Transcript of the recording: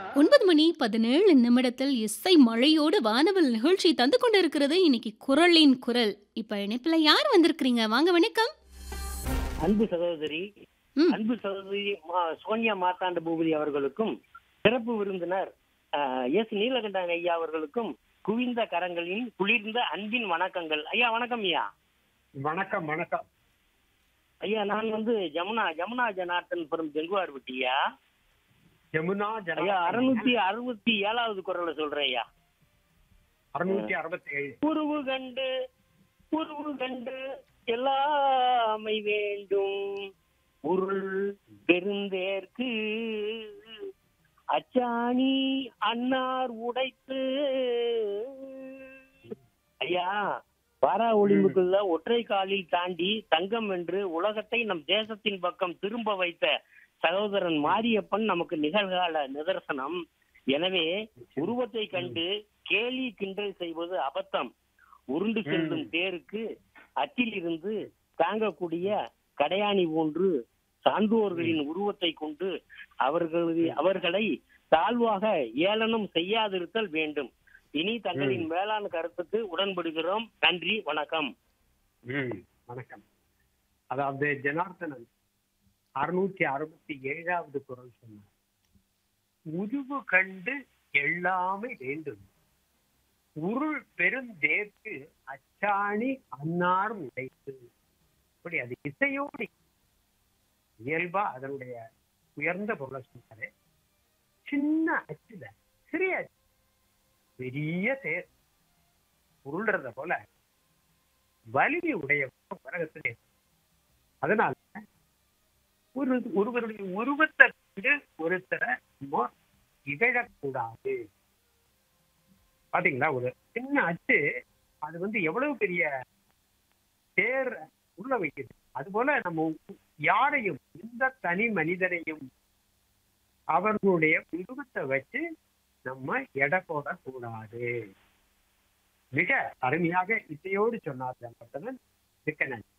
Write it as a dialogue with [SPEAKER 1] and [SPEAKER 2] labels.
[SPEAKER 1] ஒன்பது மணி பதினேழு நிமிடத்தில் இசை மழையோடு வானவில் நிகழ்ச்சி தந்து கொண்டிருக்கிறது இன்னைக்கு குரலின் குரல் இப்ப இணைப்புல யார் வந்திருக்கிறீங்க வாங்க வணக்கம்
[SPEAKER 2] அன்பு சகோதரி
[SPEAKER 1] ம்.
[SPEAKER 2] அன்பு சகோதரி மா- சோனியா மார்த்தாண்ட பூபதி அவர்களுக்கும் சிறப்பு விருந்தினர் ஆஹ், எஸ் நீலகண்டன் ஐயா அவர்களுக்கும் குவிந்த கரங்களின் குளிர்ந்த அன்பின் வணக்கங்கள் ஐயா வணக்கம் ஐயா
[SPEAKER 3] வணக்கம் வணக்கம்
[SPEAKER 2] ஐயா நான் வந்து ஜமுனா ஜமுனா ஜனார்த்தன் புறம் தெங்குவார் விட்டியா
[SPEAKER 3] யமுனா
[SPEAKER 2] ஐயா அறுநூத்தி அறுபத்தி ஏழாவது குரலை சொல்றேன் ஐயா
[SPEAKER 3] அறுநூத்தி அறுபத்தி ஏழு
[SPEAKER 2] உருவு கண்டு உருவு கண்டு எல்லாமை வேண்டும் உருள் பெருந்தேற்கு அச்சாணி அன்னார் உடைத்து ஐயா பாரா ஒளிம்புக்குள்ள ஒற்றை காலில் தாண்டி தங்கம் என்று உலகத்தை நம் தேசத்தின் பக்கம் திரும்ப வைத்த சகோதரன் மாரியப்பன் நமக்கு நிகழ்கால நிதர்சனம் எனவே உருவத்தை கண்டு கேலி கிண்டல் செய்வது அபத்தம் உருண்டு செல்லும் தேருக்கு அச்சில் இருந்து தாங்கக்கூடிய கடையாணி போன்று சான்றோர்களின் உருவத்தை கொண்டு அவர்களது அவர்களை தாழ்வாக ஏளனம் செய்யாதிருத்தல் வேண்டும் இனி தங்களின் மேலான கருத்துக்கு உடன்படுகிறோம் நன்றி வணக்கம்
[SPEAKER 3] ம், வணக்கம் அதாவது ஜனார்த்தனன் அறுநூத்தி அறுபத்தி ஏழாவது குரல் சொன்னார் உருவு கண்டு எல்லாமே வேண்டும் உருள் பெருந்தேற்கு அச்சாணி அன்னார் உடைத்து இப்படி அது இசையோடு இயல்பா அதனுடைய உயர்ந்த பொருளை சொன்னாரு சின்ன அச்சுல சிறிய அச்சு பெரிய தேர் உருள்றத போல வலிமை உடைய உலகத்திலே அதனால ஒரு ஒருவருடைய உருவத்தை கண்டு ஒருத்தரை நம்ம இகழக்கூடாது பாத்தீங்களா ஒரு சின்ன அச்சு அது வந்து எவ்வளவு பெரிய தேர் உள்ள வைக்குது அது போல நம்ம யாரையும் எந்த தனி மனிதனையும் அவர்களுடைய உருவத்தை வச்சு நம்ம எடை போடக்கூடாது மிக அருமையாக இசையோடு சொன்னார் ஜம்பட்டனன் மிக்க நன்றி